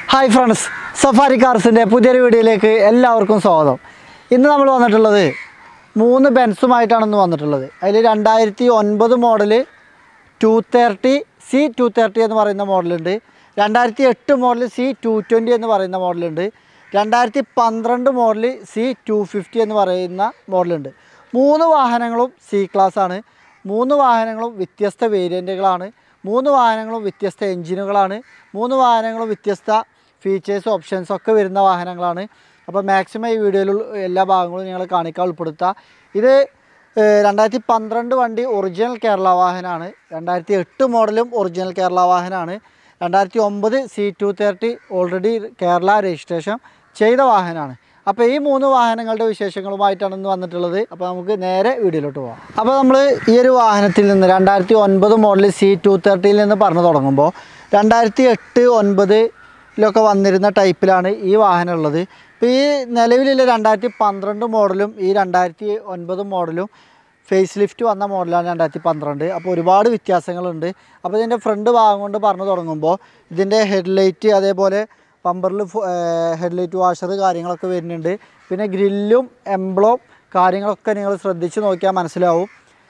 hi friends safari കാർസിൻ്റെ പുതിയൊരു വീഡിയോയിലേക്ക് എല്ലാവർക്കും സ്വാഗതം ഇന്ന് നമ്മൾ വന്നിട്ടുള്ളത് മൂന്ന് ബെൻസുമായിട്ടാണ് ഇന്ന് വന്നിട്ടുള്ളത് അതിൽ രണ്ടായിരത്തി ഒൻപത് model two thirty C two thirty എന്ന് പറയുന്ന മോഡലുണ്ട് രണ്ടായിരത്തി എട്ട് മോഡൽ സി ടു ട്വൻറ്റി എന്ന് പറയുന്ന മോഡലുണ്ട് രണ്ടായിരത്തി പന്ത്രണ്ട് മോഡൽ സി ടു ഫിഫ്റ്റി എന്ന് പറയുന്ന മോഡലുണ്ട് മൂന്ന് വാഹനങ്ങളും സി ക്ലാസ് ആണ് മൂന്ന് വാഹനങ്ങളും വ്യത്യസ്ത വേരിയൻറ്റുകളാണ് മൂന്ന് വാഹനങ്ങളും വ്യത്യസ്ത എൻജിനുകളാണ് മൂന്ന് വാഹനങ്ങളും വ്യത്യസ്ത ഫീച്ചേഴ്സ് ഓപ്ഷൻസ് ഒക്കെ വരുന്ന വാഹനങ്ങളാണ് അപ്പോൾ മാക്സിമം ഈ വീഡിയോയിൽ എല്ലാ ഭാഗങ്ങളും ഞങ്ങൾ കാണിക്കാൻ ഉൾപ്പെടുത്തുക ഇത് ഏഹ്, രണ്ടായിരത്തി പന്ത്രണ്ട് വണ്ടി ഒറിജിനൽ കേരള വാഹനമാണ് രണ്ടായിരത്തി എട്ട് മോഡലും ഒറിജിനൽ കേരള വാഹനമാണ് രണ്ടായിരത്തി ഒമ്പത് C two thirty already Kerala registration ചെയ്ത വാഹനമാണ് അപ്പോൾ ഈ മൂന്ന് വാഹനങ്ങളുടെ വിശേഷങ്ങളുമായിട്ടാണ് ഇന്ന് വന്നിട്ടുള്ളത് അപ്പോൾ നമുക്ക് നേരെ വീഡിയോയിലോട്ട് പോകാം അപ്പോൾ നമ്മൾ ഈ ഒരു വാഹനത്തിൽ നിന്ന് രണ്ടായിരത്തി ഒൻപത് മോഡൽ സി ടു തേർട്ടിയിൽ നിന്ന് പറഞ്ഞു തുടങ്ങുമ്പോൾ രണ്ടായിരത്തി എട്ട് ഒൻപതിലൊക്കെ വന്നിരുന്ന ടൈപ്പിലാണ് ഈ വാഹനം ഉള്ളത് ഇപ്പോൾ ഈ നിലവിലുള്ള രണ്ടായിരത്തി പന്ത്രണ്ട് മോഡലും ഈ രണ്ടായിരത്തി ഒൻപത് മോഡലും ഫേസ് ലിഫ്റ്റ് വന്ന മോഡലാണ് രണ്ടായിരത്തി പന്ത്രണ്ട് അപ്പോൾ ഒരുപാട് വ്യത്യാസങ്ങളുണ്ട് അപ്പോൾ ഇതിൻ്റെ ഫ്രണ്ട് ഭാഗം കൊണ്ട് പറഞ്ഞു തുടങ്ങുമ്പോൾ ഇതിൻ്റെ ഹെഡ്ലൈറ്റ് അതേപോലെ പമ്പറിൽ ഹെഡ്ലൈറ്റ് വാഷർ കാര്യങ്ങളൊക്കെ വരുന്നുണ്ട് പിന്നെ ഗ്രില്ലും എംബ്ലോം കാര്യങ്ങളൊക്കെ നിങ്ങൾ ശ്രദ്ധിച്ച് നോക്കിയാൽ മനസ്സിലാവും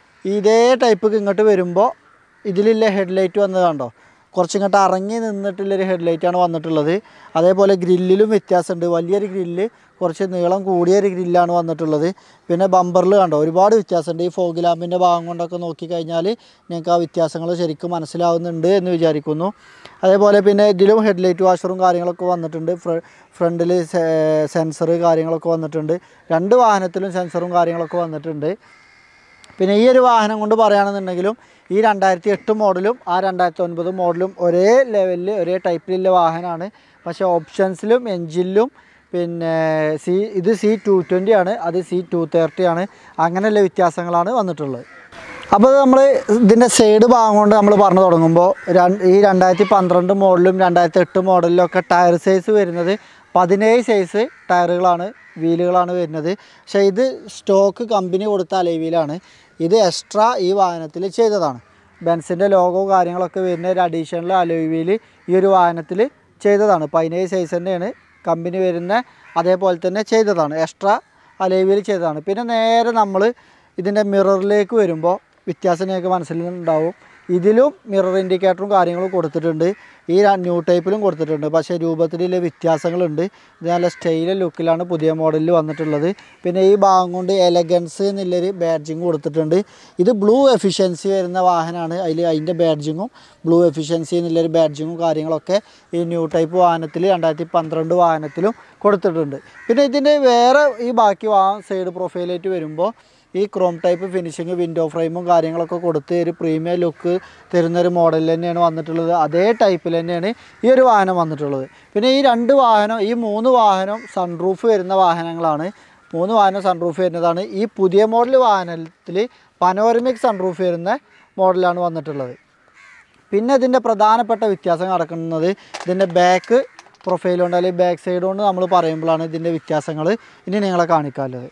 ഇതേ ടൈപ്പ് ഇങ്ങോട്ട് വരുമ്പോൾ ഇതിലുള്ള ഹെഡ്ലൈറ്റ് വന്നത് കണ്ടോ കുറച്ചിങ്ങോട്ട് ഇറങ്ങി നിന്നിട്ടുള്ളൊരു ഹെഡ്ലൈറ്റാണ് വന്നിട്ടുള്ളത് അതേപോലെ ഗ്രില്ലിലും വ്യത്യാസമുണ്ട് വലിയൊരു ഗ്രില്ല് കുറച്ച് നീളം കൂടിയൊരു ഗ്രില്ലാണ് വന്നിട്ടുള്ളത് പിന്നെ ബമ്പറിൽ കണ്ടോ ഒരുപാട് വ്യത്യാസമുണ്ട് ഈ ഫോഗ് ലാമ്പിൻ്റെ ഭാഗം കൊണ്ടൊക്കെ നോക്കിക്കഴിഞ്ഞാൽ നിങ്ങൾക്ക് ആ വ്യത്യാസങ്ങൾ ശരിക്കും മനസ്സിലാവുന്നുണ്ട് എന്ന് വിചാരിക്കുന്നു അതേപോലെ പിന്നെ ഇതിലും ഹെഡ്ലൈറ്റ് വാഷറും കാര്യങ്ങളൊക്കെ വന്നിട്ടുണ്ട് ഫ്രണ്ടിൽ സെൻസർ കാര്യങ്ങളൊക്കെ വന്നിട്ടുണ്ട് രണ്ട് വാഹനത്തിലും സെൻസറും കാര്യങ്ങളൊക്കെ വന്നിട്ടുണ്ട് പിന്നെ ഈ ഒരു വാഹനം കൊണ്ട് പറയുകയാണെന്നുണ്ടെങ്കിലും ഈ രണ്ടായിരത്തി എട്ട് മോഡലും ആ രണ്ടായിരത്തി ഒൻപത് മോഡലും ഒരേ ലെവലിൽ ഒരേ ടൈപ്പിലുള്ള വാഹനമാണ് പക്ഷേ ഓപ്ഷൻസിലും എൻജിനിലും പിന്നെ സി ഇത് സി ടു ട്വൻറ്റി ആണ് അത് സി ടു തേർട്ടി ആണ് അങ്ങനെയുള്ള വ്യത്യാസങ്ങളാണ് വന്നിട്ടുള്ളത് അപ്പോൾ നമ്മൾ ഇതിൻ്റെ സൈഡ് ഭാഗം കൊണ്ട് നമ്മൾ പറഞ്ഞു തുടങ്ങുമ്പോൾ രണ്ട് ഈ രണ്ടായിരത്തി പന്ത്രണ്ട് മോഡലും രണ്ടായിരത്തി എട്ട് മോഡലിലും ഒക്കെ ടയർ സൈസ് വരുന്നത് പതിനേഴ് സൈസ് ടയറുകളാണ് വീലുകളാണ് വരുന്നത് പക്ഷേ ഇത് സ്റ്റോക്ക് കമ്പനി കൊടുത്ത അലൈവിലാണ് ഇത് എക്സ്ട്രാ ഈ വാഹനത്തിൽ ചെയ്തതാണ് ബെൻസിൻ്റെ ലോഗോ കാര്യങ്ങളൊക്കെ വരുന്ന ഒരു അഡീഷണൽ അലോയിൽ ഈ ഒരു വാഹനത്തിൽ ചെയ്തതാണ് പതിനേഴ് സൈസ് തന്നെയാണ് കമ്പനി വരുന്ന അതേപോലെ തന്നെ ചെയ്തതാണ് എക്സ്ട്രാ അലൈവിൽ ചെയ്തതാണ് പിന്നെ നേരെ നമ്മൾ ഇതിൻ്റെ മിററിലേക്ക് വരുമ്പോൾ വ്യത്യാസം നിങ്ങൾക്ക് മനസ്സിലുണ്ടാവും ഇതിലും മിറർ ഇൻഡിക്കേറ്ററും കാര്യങ്ങളും കൊടുത്തിട്ടുണ്ട് ഈ ര- ന്യൂ ടൈപ്പിലും കൊടുത്തിട്ടുണ്ട് പക്ഷേ രൂപത്തിലുള്ള വ്യത്യാസങ്ങളുണ്ട് ഇത് നല്ല സ്റ്റൈല ലുക്കിലാണ് പുതിയ മോഡലിൽ വന്നിട്ടുള്ളത് പിന്നെ ഈ ഭാഗം കൊണ്ട് എലഗൻസ് എന്നുള്ളൊരു ബാഡ്ജിങ് കൊടുത്തിട്ടുണ്ട് ഇത് ബ്ലൂ എഫിഷ്യൻസി വരുന്ന വാഹനമാണ് അതിൽ അതിൻ്റെ ബാഡ്ജിങ്ങും ബ്ലൂ എഫിഷ്യൻസി എന്നുള്ളൊരു ബാഡ്ജിങ്ങും കാര്യങ്ങളൊക്കെ ഈ ന്യൂ ടൈപ്പ് വാഹനത്തിൽ രണ്ടായിരത്തി പന്ത്രണ്ട് വാഹനത്തിലും കൊടുത്തിട്ടുണ്ട് പിന്നെ ഇതിൻ്റെ വേറെ ഈ ബാക്കി വാഹനം സൈഡ് പ്രൊഫൈലായിട്ട് വരുമ്പോൾ ഈ ക്രോം ടൈപ്പ് ഫിനിഷിങ് വിൻഡോ ഫ്രെയിമും കാര്യങ്ങളൊക്കെ കൊടുത്ത് ഒരു പ്രീമിയം ലുക്ക് തരുന്നൊരു മോഡൽ തന്നെയാണ് വന്നിട്ടുള്ളത് അതേ ടൈപ്പിൽ തന്നെയാണ് ഈ ഒരു വാഹനം വന്നിട്ടുള്ളത് പിന്നെ ഈ രണ്ട് വാഹനം ഈ മൂന്ന് വാഹനം സൺറൂഫ് വരുന്ന വാഹനങ്ങളാണ് മൂന്ന് വാഹനം സൺറൂഫ് വരുന്നതാണ് ഈ പുതിയ മോഡൽ വാഹനത്തിൽ പനോരമിക് സൺറൂഫ് വരുന്ന മോഡലാണ് വന്നിട്ടുള്ളത് പിന്നെ ഇതിൻ്റെ പ്രധാനപ്പെട്ട വ്യത്യാസം നടക്കുന്നത് ഇതിൻ്റെ ബാക്ക് പ്രൊഫൈൽ കൊണ്ട് അല്ലെങ്കിൽ ബാക്ക് സൈഡ് കൊണ്ട് നമ്മൾ പറയുമ്പോഴാണ് ഇതിൻ്റെ വ്യത്യാസങ്ങൾ ഇനി നിങ്ങളെ കാണിക്കാനുള്ളത്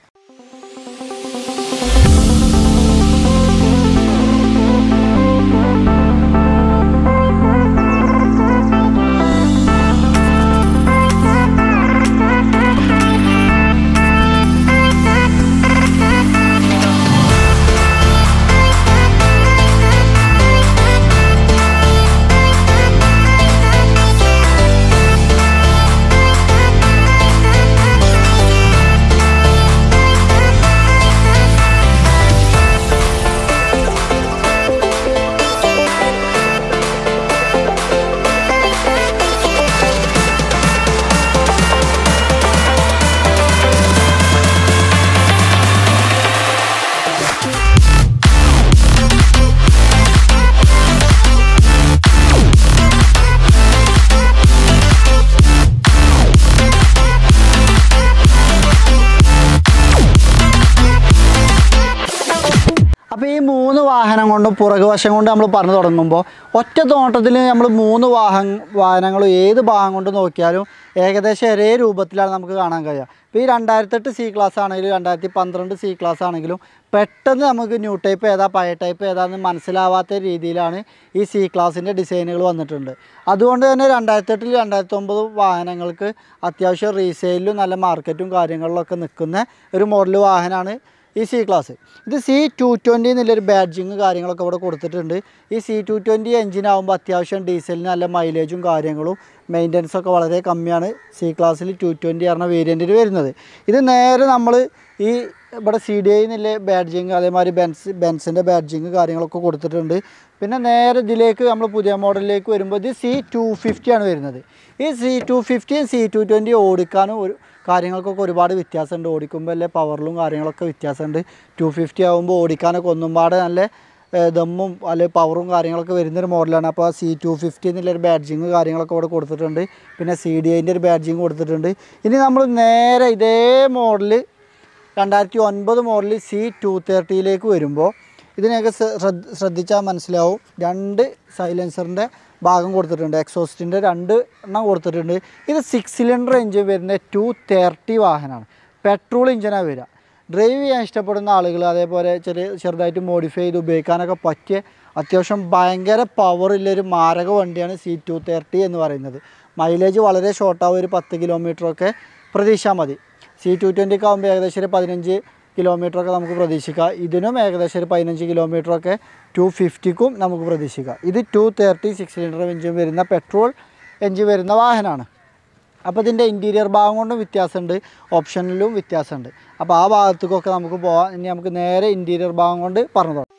വാഹനം കൊണ്ടും പുറകു വശം കൊണ്ട് നമ്മൾ പറഞ്ഞു തുടങ്ങുമ്പോൾ ഒറ്റ നോട്ടത്തിൽ നമ്മൾ മൂന്ന് വാഹന വാഹനങ്ങളും ഏത് ഭാഗം കൊണ്ട് നോക്കിയാലും ഏകദേശം ഒരേ രൂപത്തിലാണ് നമുക്ക് കാണാൻ കഴിയുക ഇപ്പോൾ ഈ രണ്ടായിരത്തെട്ട് സി ക്ലാസ് ആണെങ്കിലും രണ്ടായിരത്തി പന്ത്രണ്ട് സി ക്ലാസ് ആണെങ്കിലും പെട്ടെന്ന് നമുക്ക് ന്യൂ ടൈപ്പ് ഏതാ പഴയ ടൈപ്പ് ഏതാന്ന് മനസ്സിലാവാത്ത രീതിയിലാണ് ഈ സി ക്ലാസ്സിൻ്റെ ഡിസൈനുകൾ വന്നിട്ടുണ്ട് അതുകൊണ്ട് തന്നെ രണ്ടായിരത്തെട്ടിൽ രണ്ടായിരത്തി ഒമ്പത് വാഹനങ്ങൾക്ക് അത്യാവശ്യം റീസെയിലും നല്ല മാർക്കറ്റും കാര്യങ്ങളിലൊക്കെ നിൽക്കുന്ന ഒരു മോഡൽ വാഹനമാണ് ഈ സി ക്ലാസ് ഇത് സി ടു ട്വൻറ്റി എന്നുള്ളൊരു ബാഡ്ജിങ് കാര്യങ്ങളൊക്കെ ഇവിടെ കൊടുത്തിട്ടുണ്ട് ഈ സി ടു ട്വൻറ്റി എഞ്ചിനാകുമ്പോൾ അത്യാവശ്യം ഡീസലിന് നല്ല മൈലേജും കാര്യങ്ങളും മെയിൻ്റനൻസ് ഒക്കെ വളരെ കമ്മിയാണ് സി ക്ലാസ്സിൽ ടു ട്വൻറ്റി പറഞ്ഞ വേരിയൻറ്റിൽ വരുന്നത് ഇത് നേരെ നമ്മൾ ഈ ഇവിടെ സി ഡി ഐ എന്നുള്ള ബാഡ്ജിങ് അതേമാതിരി ബെൻസ് ബെൻസിൻ്റെ ബാഡ്ജിങ് കാര്യങ്ങളൊക്കെ കൊടുത്തിട്ടുണ്ട് പിന്നെ നേരെ ഇതിലേക്ക് നമ്മൾ പുതിയ മോഡലിലേക്ക് വരുമ്പോൾ ഇത് സി ടു ഫിഫ്റ്റി ആണ് വരുന്നത് ഈ സി ടു ഫിഫ്റ്റിയും സി ടു ട്വൻറ്റി ഓടിക്കാനും ഒരു കാര്യങ്ങൾക്കൊക്കെ ഒരുപാട് വ്യത്യാസമുണ്ട് ഓടിക്കുമ്പോൾ അല്ലേ പവറിലും കാര്യങ്ങളൊക്കെ വ്യത്യാസമുണ്ട് ടു ഫിഫ്റ്റി ആകുമ്പോൾ ഓടിക്കാനൊക്കെ ഒന്നും പാടെ നല്ല ഏഹ്, ദമ്മും അല്ലെങ്കിൽ പവറും കാര്യങ്ങളൊക്കെ വരുന്നൊരു മോഡലാണ് അപ്പോൾ സി ടു ഫിഫ്റ്റി എന്നുള്ളൊരു ബാഡ്ജിങ് കാര്യങ്ങളൊക്കെ ഇവിടെ കൊടുത്തിട്ടുണ്ട് പിന്നെ സി ഡി ഐൻ്റെ ഒരു ബാഡ്ജിങ് കൊടുത്തിട്ടുണ്ട് ഇനി നമ്മൾ നേരെ ഇതേ മോഡൽ രണ്ടായിരത്തി ഒൻപത് മോഡൽ സി ടു തേർട്ടിയിലേക്ക് വരുമ്പോൾ ഇതിനെയൊക്കെ ശ്ര- ശ്രദ്ധ- ശ്രദ്ധിച്ചാൽ മനസ്സിലാവും രണ്ട് സൈലൻസറിൻ്റെ ഭാഗം കൊടുത്തിട്ടുണ്ട് എക്സോസ്റ്റിൻ്റെ രണ്ട് എണ്ണം കൊടുത്തിട്ടുണ്ട് ഇത് സിക്സ് സിലിണ്ടർ എഞ്ചിൻ വരുന്ന ടു തേർട്ടി വാഹനമാണ് പെട്രോൾ എഞ്ചിനാണ് വരിക ഡ്രൈവ് ചെയ്യാൻ ഇഷ്ടപ്പെടുന്ന ആളുകൾ അതേപോലെ ചെറിയ ചെറുതായിട്ട് മോഡിഫൈ ചെയ്ത് ഉപയോഗിക്കാനൊക്കെ പറ്റിയ അത്യാവശ്യം ഭയങ്കര പവറുള്ളൊരു മാരക വണ്ടിയാണ് സി ടു തേർട്ടി എന്ന് പറയുന്നത് മൈലേജ് വളരെ ഷോർട്ടാവും ഒരു പത്ത് കിലോമീറ്ററൊക്കെ പ്രതീക്ഷിച്ചാൽ മതി സി ടു ട്വൻറ്റിക്ക് ആകുമ്പോൾ ഏകദേശം ഒരു പതിനഞ്ച് കിലോമീറ്ററൊക്കെ നമുക്ക് പ്രതീക്ഷിക്കാം ഇതിനും ഏകദേശം ഒരു പതിനഞ്ച് കിലോമീറ്ററൊക്കെ ടു ഫിഫ്റ്റിക്കും നമുക്ക് പ്രതീക്ഷിക്കാം ഇത് two thirty six cylinder engine വരുന്ന പെട്രോൾ എഞ്ചിൻ വരുന്ന വാഹനമാണ് അപ്പോൾ ഇതിൻ്റെ ഇൻറ്റീരിയർ ഭാഗം കൊണ്ടും വ്യത്യാസമുണ്ട് ഓപ്ഷനിലും വ്യത്യാസമുണ്ട് അപ്പോൾ ആ ഭാഗത്തേക്കൊക്കെ നമുക്ക് പോകാം ഇനി നമുക്ക് നേരെ ഇൻറ്റീരിയർ ഭാഗം കൊണ്ട് പറഞ്ഞു തുടങ്ങാം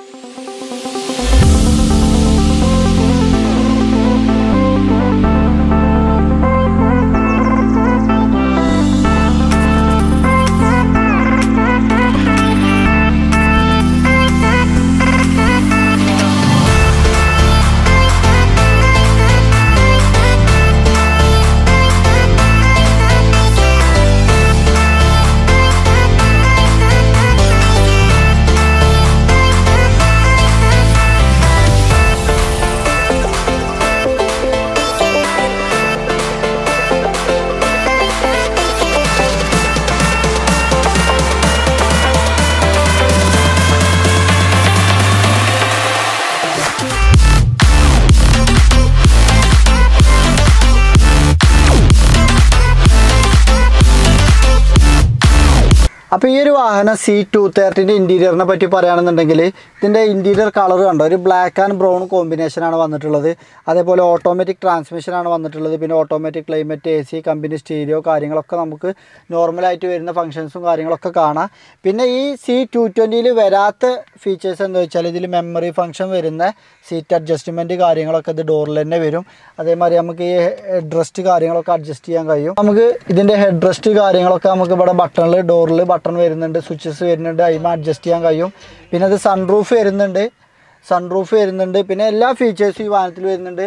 അപ്പോൾ ഈ ഒരു വാഹനം സി ടു തേർട്ടിൻ്റെ ഇൻറ്റീരിയറിനെ പറ്റി പറയുകയാണെന്നുണ്ടെങ്കിൽ ഇതിൻ്റെ ഇൻറ്റീരിയർ കളർ കണ്ടോ ഒരു ബ്ലാക്ക് ആൻഡ് ബ്രൗൺ കോമ്പിനേഷനാണ് വന്നിട്ടുള്ളത് അതേപോലെ ഓട്ടോമാറ്റിക് ട്രാൻസ്മിഷനാണ് വന്നിട്ടുള്ളത് പിന്നെ automatic climate A C company stereo കാര്യങ്ങളൊക്കെ നമുക്ക് നോർമലായിട്ട് വരുന്ന ഫങ്ഷൻസും കാര്യങ്ങളൊക്കെ കാണാം പിന്നെ ഈ സി ടു ട്വൻറ്റിയിൽ വരാത്ത ഫീച്ചേഴ്സ് എന്താ വെച്ചാൽ ഇതിൽ മെമ്മറി ഫങ്ഷൻ വരുന്ന സീറ്റ് അഡ്ജസ്റ്റ്മെൻറ്റ് കാര്യങ്ങളൊക്കെ ഇത് ഡോറിൽ തന്നെ വരും അതേമാതിരി നമുക്ക് ഈ ഹെഡ് റെസ്റ്റ് കാര്യങ്ങളൊക്കെ അഡ്ജസ്റ്റ് ചെയ്യാൻ കഴിയും നമുക്ക് ഇതിൻ്റെ ഹെഡ് റെസ്റ്റ് കാര്യങ്ങളൊക്കെ നമുക്ക് ഇവിടെ ബട്ടണിൽ ഡോറിൽ ബട്ടൺ വരുന്നുണ്ട് സ്വിച്ചസ് വരുന്നുണ്ട് അതിമ അഡ്ജസ്റ്റ് ചെയ്യാൻ കഴിയും പിന്നെ അത് സൺറൂഫ് വരുന്നുണ്ട് സൺറൂഫ് വരുന്നുണ്ട് പിന്നെ എല്ലാ ഫീച്ചേഴ്സും ഈ വാഹനത്തിൽ വരുന്നുണ്ട്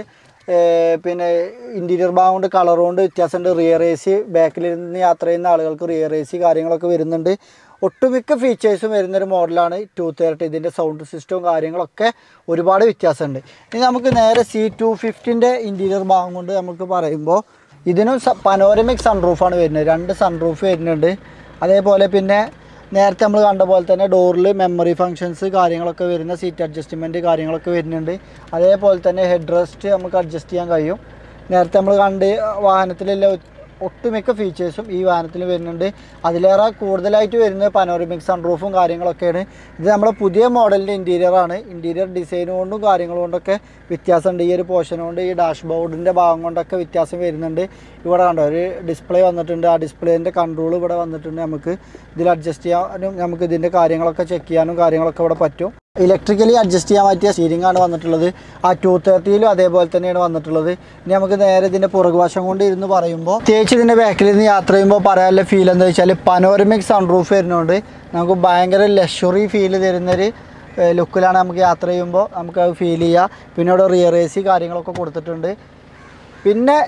ഏർ പിന്നെ ഇൻറ്റീരിയർ ഭാഗം കൊണ്ട് കളർ കൊണ്ട് വ്യത്യാസമുണ്ട് റിയർ എ സി ബാക്കിലിരുന്ന് യാത്ര ചെയ്യുന്ന ആളുകൾക്ക് റിയർ എ സി കാര്യങ്ങളൊക്കെ വരുന്നുണ്ട് ഒട്ടുമിക്ക ഫീച്ചേഴ്സും വരുന്നൊരു മോഡലാണ് ടു തേർട്ടി ഇതിൻ്റെ സൗണ്ട് സിസ്റ്റവും കാര്യങ്ങളൊക്കെ ഒരുപാട് വ്യത്യാസമുണ്ട് ഇനി നമുക്ക് നേരെ സി ടു ഫിഫ്റ്റിൻ്റെ ഇൻറ്റീരിയർ ഭാഗം കൊണ്ട് നമുക്ക് പറയുമ്പോൾ ഇതിനും പനോരമിക് സൺറൂഫാണ് വരുന്നത് രണ്ട് സൺറൂഫ് വരുന്നുണ്ട് അതേപോലെ പിന്നെ നേരത്തെ നമ്മൾ കണ്ട പോലെ തന്നെ ഡോറിൽ മെമ്മറി ഫങ്ഷൻസ് കാര്യങ്ങളൊക്കെ വരുന്ന സീറ്റ് അഡ്ജസ്റ്റ്മെൻറ്റ് കാര്യങ്ങളൊക്കെ വരുന്നുണ്ട് അതേപോലെ തന്നെ ഹെഡ് റെസ്റ്റ് നമുക്ക് അഡ്ജസ്റ്റ് ചെയ്യാൻ കഴിയും നേരത്തെ നമ്മൾ കണ്ട് വാഹനത്തിലുള്ള ഒട്ടുമിക്ക ഫീച്ചേഴ്സും ഈ വാഹനത്തിൽ വരുന്നുണ്ട് അതിലേറെ കൂടുതലായിട്ട് വരുന്നത് പനോറമിക് സൺറൂഫും കാര്യങ്ങളൊക്കെയാണ് ഇത് നമ്മുടെ പുതിയ മോഡലിൻ്റെ ഇൻറ്റീരിയറാണ് ഇൻറ്റീരിയർ ഡിസൈൻ കൊണ്ടും കാര്യങ്ങൾ കൊണ്ടൊക്കെ വ്യത്യാസമുണ്ട് ഈ ഒരു പോർഷൻ കൊണ്ട് ഈ ഡാഷ് ബോർഡിൻ്റെ ഭാഗം കൊണ്ടൊക്കെ വ്യത്യാസം വരുന്നുണ്ട് ഇവിടെ കണ്ടോ ഒരു ഡിസ്പ്ലേ വന്നിട്ടുണ്ട് ആ ഡിസ്പ്ലേൻ്റെ കൺട്രോൾ ഇവിടെ വന്നിട്ടുണ്ട് നമുക്ക് ഇതിൽ അഡ്ജസ്റ്റ് ചെയ്യാനും നമുക്ക് ഇതിൻ്റെ കാര്യങ്ങളൊക്കെ ചെക്ക് ചെയ്യാനും കാര്യങ്ങളൊക്കെ ഇവിടെ പറ്റും ഇലക്ട്രിക്കലി അഡ്ജസ്റ്റ് ചെയ്യാൻ പറ്റിയ സ്റ്റീരിംഗ് ആണ് വന്നിട്ടുള്ളത് ആ ടു തേർട്ടിയിലും അതേപോലെ തന്നെയാണ് വന്നിട്ടുള്ളത് ഇനി നമുക്ക് നേരെ ഇതിൻ്റെ പുറകുവശം കൊണ്ട് ഇരുന്ന് പറയുമ്പോൾ പ്രത്യേകിച്ച് ഇതിൻ്റെ ബാക്കിൽ നിന്ന് യാത്ര ചെയ്യുമ്പോൾ പറയാനുള്ള ഫീൽ എന്താ വെച്ചാൽ പനോരമിക് സൺറൂഫ് വരുന്നതുകൊണ്ട് നമുക്ക് ഭയങ്കര ലക്ഷറി ഫീൽ തരുന്നൊരു ലുക്കിലാണ് നമുക്ക് യാത്ര ചെയ്യുമ്പോൾ നമുക്ക് അത് ഫീൽ ചെയ്യുക പിന്നെ ഇവിടെ റിയർ എ സി കാര്യങ്ങളൊക്കെ കൊടുത്തിട്ടുണ്ട് പിന്നെ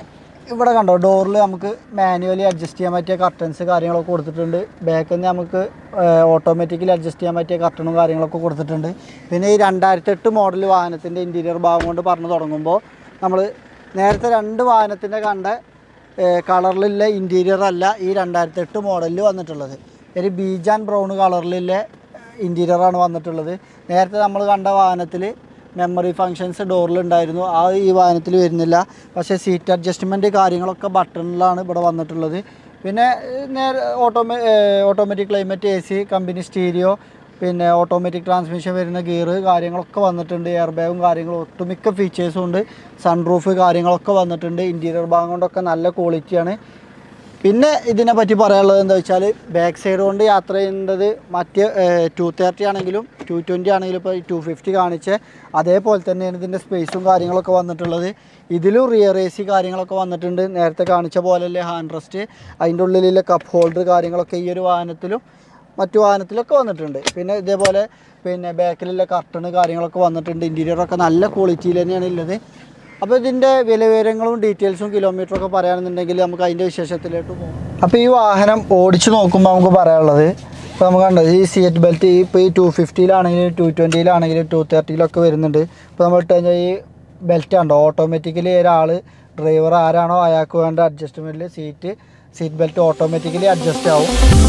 ഇവിടെ കണ്ടോ ഡോറിൽ നമുക്ക് മാനുവലി അഡ്ജസ്റ്റ് ചെയ്യാൻ പറ്റിയ കർട്ടൻസ് കാര്യങ്ങളൊക്കെ കൊടുത്തിട്ടുണ്ട് ബാക്കിൽ നിന്ന് നമുക്ക് ഓട്ടോമാറ്റിക്കലി അഡ്ജസ്റ്റ് ചെയ്യാൻ പറ്റിയ കർട്ടണും കാര്യങ്ങളൊക്കെ കൊടുത്തിട്ടുണ്ട് പിന്നെ ഈ രണ്ടായിരത്തി എട്ട് മോഡൽ വാഹനത്തിൻ്റെ ഇൻറ്റീരിയർ ഭാഗം കൊണ്ട് പറഞ്ഞു തുടങ്ങുമ്പോൾ നമ്മൾ നേരത്തെ രണ്ട് വാഹനത്തിൻ്റെ കണ്ട കളറിലുള്ള ഇൻറ്റീരിയർ അല്ല ഈ രണ്ടായിരത്തി എട്ട് മോഡലിൽ വന്നിട്ടുള്ളത് ഒരു ബീജ് ആൻഡ് ബ്രൗൺ കളറിലുള്ള ഇൻറ്റീരിയറാണ് വന്നിട്ടുള്ളത് നേരത്തെ നമ്മൾ കണ്ട വാഹനത്തിൽ മെമ്മറി ഫങ്ഷൻസ് ഡോറിലുണ്ടായിരുന്നു ആ ഈ വാഹനത്തിൽ വരുന്നില്ല പക്ഷേ സീറ്റ് അഡ്ജസ്റ്റ്മെൻറ്റ് കാര്യങ്ങളൊക്കെ ബട്ടണിലാണ് ഇവിടെ വന്നിട്ടുള്ളത് പിന്നെ ഏഹ്, നേരെ ഓട്ടോമേ automatic climate A C company stereo പിന്നെ ഓട്ടോമാറ്റിക് ട്രാൻസ്മിഷൻ വരുന്ന ഗിയർ കാര്യങ്ങളൊക്കെ വന്നിട്ടുണ്ട് എയർ ബാഗും കാര്യങ്ങളും ഒട്ടുമിക്ക ഫീച്ചേഴ്സും ഉണ്ട് സൺറൂഫ് കാര്യങ്ങളൊക്കെ വന്നിട്ടുണ്ട് ഇൻറ്റീരിയർ ഭാഗം കൊണ്ടൊക്കെ നല്ല ക്വാളിറ്റിയാണ് പിന്നെ ഇതിനെ പറ്റി പറയാനുള്ളത് എന്താ വെച്ചാൽ ബാക്ക് സൈഡ് കൊണ്ട് യാത്ര ചെയ്യുന്നത് മറ്റ് ടു തേർട്ടി ആണെങ്കിലും ടു ട്വൻറ്റി ആണെങ്കിലും ഇപ്പോൾ ടു ഫിഫ്റ്റി കാണിച്ച അതേപോലെ തന്നെയാണ് ഇതിൻ്റെ സ്പേസും കാര്യങ്ങളൊക്കെ വന്നിട്ടുള്ളത് ഇതിലും റിയർ എ സി കാര്യങ്ങളൊക്കെ വന്നിട്ടുണ്ട് നേരത്തെ കാണിച്ച പോലെയല്ലേ ഹാൻഡ് റെസ്റ്റ് അതിൻ്റെ ഉള്ളിലുള്ള കപ്പ് ഹോൾഡർ കാര്യങ്ങളൊക്കെ ഈ ഒരു വാഹനത്തിലും മറ്റു വാഹനത്തിലൊക്കെ വന്നിട്ടുണ്ട് പിന്നെ ഇതേപോലെ പിന്നെ ബാക്കിലുള്ള കർട്ടണ് കാര്യങ്ങളൊക്കെ വന്നിട്ടുണ്ട് ഇൻറ്റീരിയറൊക്കെ നല്ല ക്വാളിറ്റിയിൽ തന്നെയാണ് ഉള്ളത് അപ്പോൾ ഇതിൻ്റെ വില വിവരങ്ങളും ഡീറ്റെയിൽസും കിലോമീറ്ററും ഒക്കെ പറയുകയാണെന്നുണ്ടെങ്കിൽ നമുക്ക് അതിൻ്റെ വിശേഷത്തിലോട്ട് പോകാം അപ്പോൾ ഈ വാഹനം ഓടിച്ച് നോക്കുമ്പോൾ നമുക്ക് പറയാനുള്ളത് ഇപ്പോൾ നമുക്ക് കണ്ടത് ഈ സീറ്റ് ബെൽറ്റ് ഈ ഇപ്പോൾ ഈ ടു ഫിഫ്റ്റിയിലാണെങ്കിലും ടു ട്വൻറ്റിയിലാണെങ്കിലും ടു തേർട്ടിയിലൊക്കെ വരുന്നുണ്ട് ഇപ്പോൾ നമ്മൾ ഇട്ട് കഴിഞ്ഞാൽ ഈ ബെൽറ്റ് ഉണ്ടോ ഓട്ടോമാറ്റിക്കലി ഒരാൾ ഡ്രൈവർ ആരാണോ അയാൾക്ക് വേണ്ട അഡ്ജസ്റ്റ്മെൻറ്റിൽ seat seat belt automatically adjust ആവും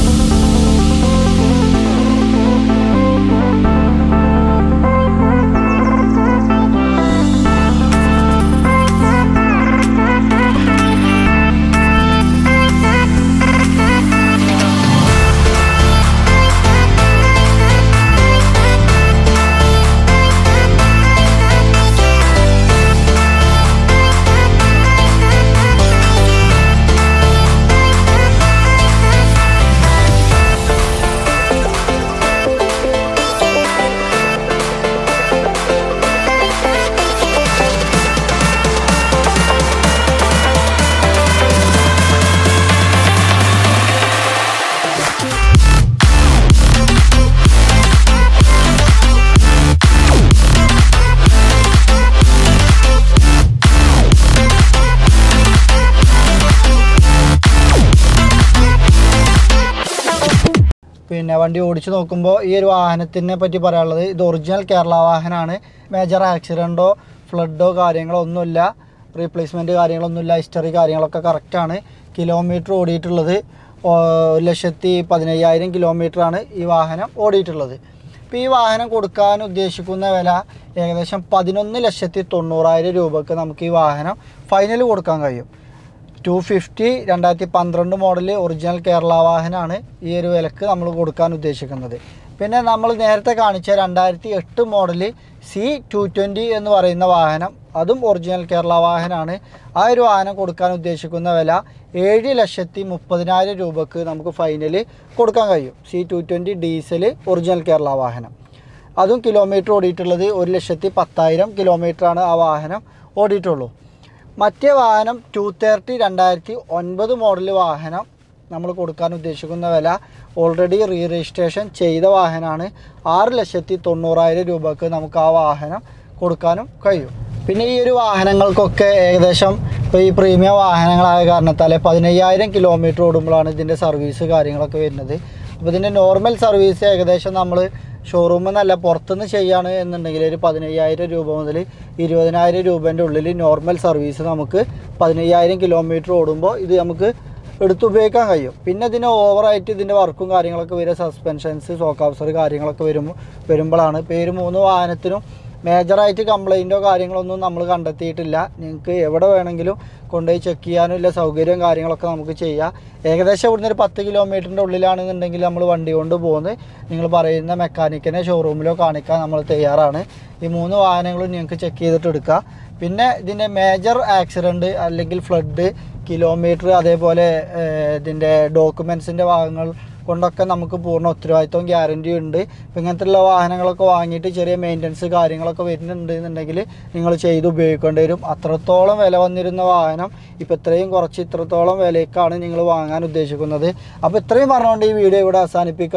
പിന്നെ വണ്ടി ഓടിച്ച് നോക്കുമ്പോൾ ഈ ഒരു വാഹനത്തിനെ പറ്റി പറയാനുള്ളത് ഇത് ഒറിജിനൽ കേരള വാഹനമാണ് മേജർ ആക്സിഡൻറ്റോ ഫ്ലഡോ കാര്യങ്ങളോ ഒന്നുമില്ല റീപ്ലേസ്മെൻറ്റ് കാര്യങ്ങളൊന്നുമില്ല ഹിസ്റ്ററി കാര്യങ്ങളൊക്കെ കറക്റ്റാണ് കിലോമീറ്റർ ഓടിയിട്ടുള്ളത് ഓ, ഒരു ലക്ഷത്തി പതിനയ്യായിരം കിലോമീറ്ററാണ് ഈ വാഹനം ഓടിയിട്ടുള്ളത് ഇപ്പോൾ ഈ വാഹനം കൊടുക്കാൻ ഉദ്ദേശിക്കുന്ന വില ഏകദേശം പതിനൊന്ന് ലക്ഷത്തി തൊണ്ണൂറായിരം രൂപക്ക് നമുക്ക് ഈ വാഹനം ഫൈനൽ കൊടുക്കാൻ കഴിയും ടു ഫിഫ്റ്റി രണ്ടായിരത്തി പന്ത്രണ്ട് മോഡൽ ഒറിജിനൽ കേരള വാഹനമാണ് ഈ ഒരു വിലക്ക് നമ്മൾ കൊടുക്കാൻ ഉദ്ദേശിക്കുന്നത് പിന്നെ നമ്മൾ നേരത്തെ കാണിച്ച രണ്ടായിരത്തി എട്ട് മോഡൽ സി ടു ട്വൻറ്റി എന്ന് പറയുന്ന വാഹനം അതും ഒറിജിനൽ കേരള വാഹനമാണ് ആ ഒരു വാഹനം കൊടുക്കാൻ ഉദ്ദേശിക്കുന്ന വില ഏഴ് ലക്ഷത്തി മുപ്പതിനായിരം രൂപക്ക് നമുക്ക് ഫൈനൽ കൊടുക്കാൻ കഴിയും C two twenty diesel original Kerala വാഹനം അതും കിലോമീറ്റർ ഓടിയിട്ടുള്ളത് ഒരു ലക്ഷത്തി പത്തായിരം കിലോമീറ്ററാണ് ആ വാഹനം ഓടിയിട്ടുള്ളൂ മറ്റേ വാഹനം ടു തേർട്ടി രണ്ടായിരത്തി ഒൻപത് മോഡൽ വാഹനം നമ്മൾ കൊടുക്കാൻ ഉദ്ദേശിക്കുന്ന വില ഓൾറെഡി റീ രജിസ്ട്രേഷൻ ചെയ്ത വാഹനമാണ് ആറ് ലക്ഷത്തി തൊണ്ണൂറായിരം രൂപക്ക് നമുക്ക് ആ വാഹനം കൊടുക്കാനും കഴിയും പിന്നെ ഈ ഒരു വാഹനങ്ങൾക്കൊക്കെ ഏകദേശം ഇപ്പോൾ ഈ പ്രീമിയം വാഹനങ്ങളായ കാരണത്താൽ പതിനയ്യായിരം കിലോമീറ്റർ ഓടുമ്പോഴാണ് ഇതിൻ്റെ സർവീസ് കാര്യങ്ങളൊക്കെ വരുന്നത് അപ്പോൾ ഇതിൻ്റെ നോർമൽ സർവീസ് ഏകദേശം നമ്മൾ ഷോറൂമിൽ നിന്നല്ല പുറത്തുനിന്ന് ചെയ്യാണ് എന്നുണ്ടെങ്കിൽ ഒരു പതിനയ്യായിരം രൂപ മുതൽ ഇരുപതിനായിരം രൂപേൻ്റെ ഉള്ളിൽ നോർമൽ സർവീസ് നമുക്ക് പതിനയ്യായിരം കിലോമീറ്റർ ഓടുമ്പോൾ ഇത് നമുക്ക് എടുത്തുപയോഗിക്കാൻ കഴിയും പിന്നെ ഇതിന് ഓവറായിട്ട് ഇതിൻ്റെ വർക്കും കാര്യങ്ങളൊക്കെ വരിക സസ്പെൻഷൻസ് ഷോക്ക് ഓബ്സർ കാര്യങ്ങളൊക്കെ വരുമ്പോൾ വരുമ്പോഴാണ് ഇപ്പോൾ ഈ ഒരു മൂന്ന് വാഹനത്തിനും മേജറായിട്ട് കംപ്ലൈൻറ്റോ കാര്യങ്ങളൊന്നും നമ്മൾ കണ്ടെത്തിയിട്ടില്ല നിങ്ങൾക്ക് എവിടെ വേണമെങ്കിലും കൊണ്ടുപോയി ചെക്ക് ചെയ്യാനുള്ള സൗകര്യവും കാര്യങ്ങളൊക്കെ നമുക്ക് ചെയ്യാം ഏകദേശം ഇവിടുന്ന് ഒരു പത്ത് കിലോമീറ്ററിൻ്റെ ഉള്ളിലാണെന്നുണ്ടെങ്കിൽ നമ്മൾ വണ്ടി കൊണ്ട് പോകുന്നത് നിങ്ങൾ പറയുന്ന മെക്കാനിക്കിനെ ഷോറൂമിലോ കാണിക്കാൻ നമ്മൾ തയ്യാറാണ് ഈ മൂന്ന് വാഹനങ്ങളും നിങ്ങൾക്ക് ചെക്ക് ചെയ്തിട്ട് എടുക്കുക പിന്നെ ഇതിൻ്റെ മേജർ ആക്സിഡൻറ്റ് അല്ലെങ്കിൽ ഫ്ലഡ് കിലോമീറ്റർ അതേപോലെ ഏഹ്, ഇതിൻ്റെ ഡോക്യുമെൻസിൻ്റെ ഭാഗങ്ങൾ കൊണ്ടൊക്കെ നമുക്ക് പൂർണ്ണ ഉത്തരവാദിത്വം ഗ്യാരണ്ടി ഉണ്ട് ഇപ്പം ഇങ്ങനത്തെയുള്ള വാഹനങ്ങളൊക്കെ വാങ്ങിയിട്ട് ചെറിയ മെയിൻ്റനൻസ് കാര്യങ്ങളൊക്കെ വരുന്നുണ്ട് എന്നുണ്ടെങ്കിൽ നിങ്ങൾ ചെയ്ത് ഉപയോഗിക്കേണ്ടി വരും അത്രത്തോളം വില വന്നിരുന്ന വാഹനം ഇപ്പോൾ ഇത്രയും കുറച്ച് ഇത്രത്തോളം വിലയ്ക്കാണ് നിങ്ങൾ വാങ്ങാൻ ഉദ്ദേശിക്കുന്നത് അപ്പോൾ ഇത്രയും പറഞ്ഞുകൊണ്ട് ഈ വീഡിയോ ഇവിടെ അവസാനിപ്പിക്കുകയാണ്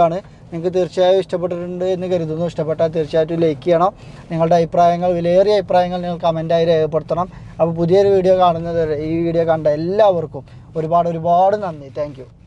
നിങ്ങൾക്ക് തീർച്ചയായും ഇഷ്ടപ്പെട്ടിട്ടുണ്ട് എന്ന് കരുതുന്നു ഇഷ്ടപ്പെട്ടാൽ തീർച്ചയായിട്ടും ലൈക്ക് ചെയ്യണം നിങ്ങളുടെ അഭിപ്രായങ്ങൾ വിലയേറിയ അഭിപ്രായങ്ങൾ നിങ്ങൾ കമൻറ്റായി രേഖപ്പെടുത്തണം അപ്പോൾ പുതിയൊരു വീഡിയോ കാണുന്നത് വരെ ഈ വീഡിയോ കണ്ട എല്ലാവർക്കും ഒരുപാട് ഒരുപാട് നന്ദി താങ്ക്